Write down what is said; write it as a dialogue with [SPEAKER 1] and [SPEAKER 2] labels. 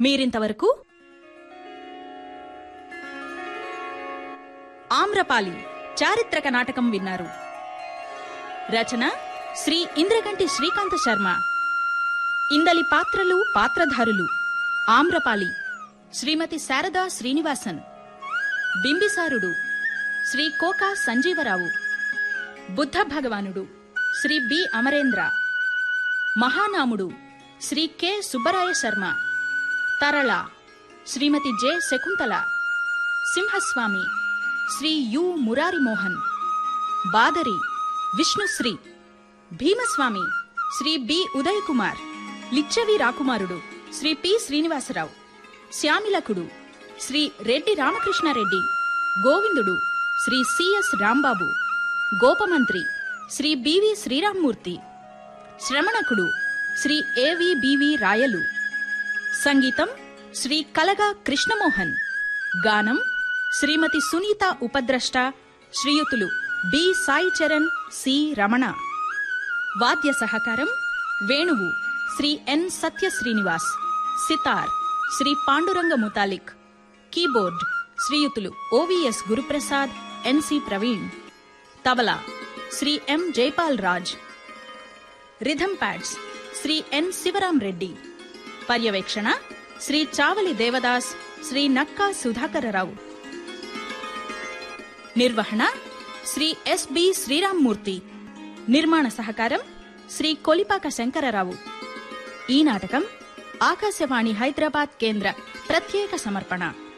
[SPEAKER 1] మీరింతవరకు ఆమ్రపాలి చారిత్రక నాటకం విన్నారు రచన శ్రీ ఇంద్రగంటి శ్రీకాంత శర్మ ఇందలి పాత్రలు పాత్రధారులు ఆమ్రపాలి శ్రీమతి శారదా శ్రీనివాసన్ బింబిసారుడు శ్రీ కోకా సంజీవరావు బుద్ధ భగవానుడు శ్రీ బి అమరేంద్ర మహానాముడు Sri K Subbaraya Sharma Tarala Srimati J Shakuntala Simhaswamy Sri U Murari Mohan Badari Vishnusri Bhimaswamy Sri B Uday Kumar Lichchavi రాకుమారుడు శ్రీ పి శ్రీనివాసరావు శ్యామిలకుడు శ్రీ రెడ్డి రామకృష్ణారెడ్డి గోవిందుడు శ్రీ సిఎస్ రాంబాబు గోపమంత్రి శ్రీ బివి శ్రీరామ్మూర్తి శ్రమణకుడు శ్రీ ఏవి బివి రాయలు సంగీతం శ్రీ కలగా కృష్ణమోహన్ గానం శ్రీమతి సునీత ఉపద్రష్ట శ్రీయుతులు బి సాయి చరణ్ సి రమణ వాద్య సహకారం వేణువు శ్రీ ఎన్ సత్య శ్రీనివాస్ సితార్ శ్రీ పాండురంగ ముతాలిక్ కీబోర్డ్ శ్రీయుతులు OVS Guruprasad NC Praveen tabla Sri M Jaipal Raj rhythm pads Sri N Sivaram Reddy పర్యవేక్షణ శ్రీ చావలి దేవదాస్ శ్రీ నక్కా సుధాకరరావు నిర్వహణ శ్రీ ఎస్బి శ్రీరామ్మూర్తి నిర్మాణ సహకారం శ్రీ కొలిపాక శంకరరావు ఈ నాటకం ఆకాశవాణి హైదరాబాద్ కేంద్ర ప్రత్యేక సమర్పణ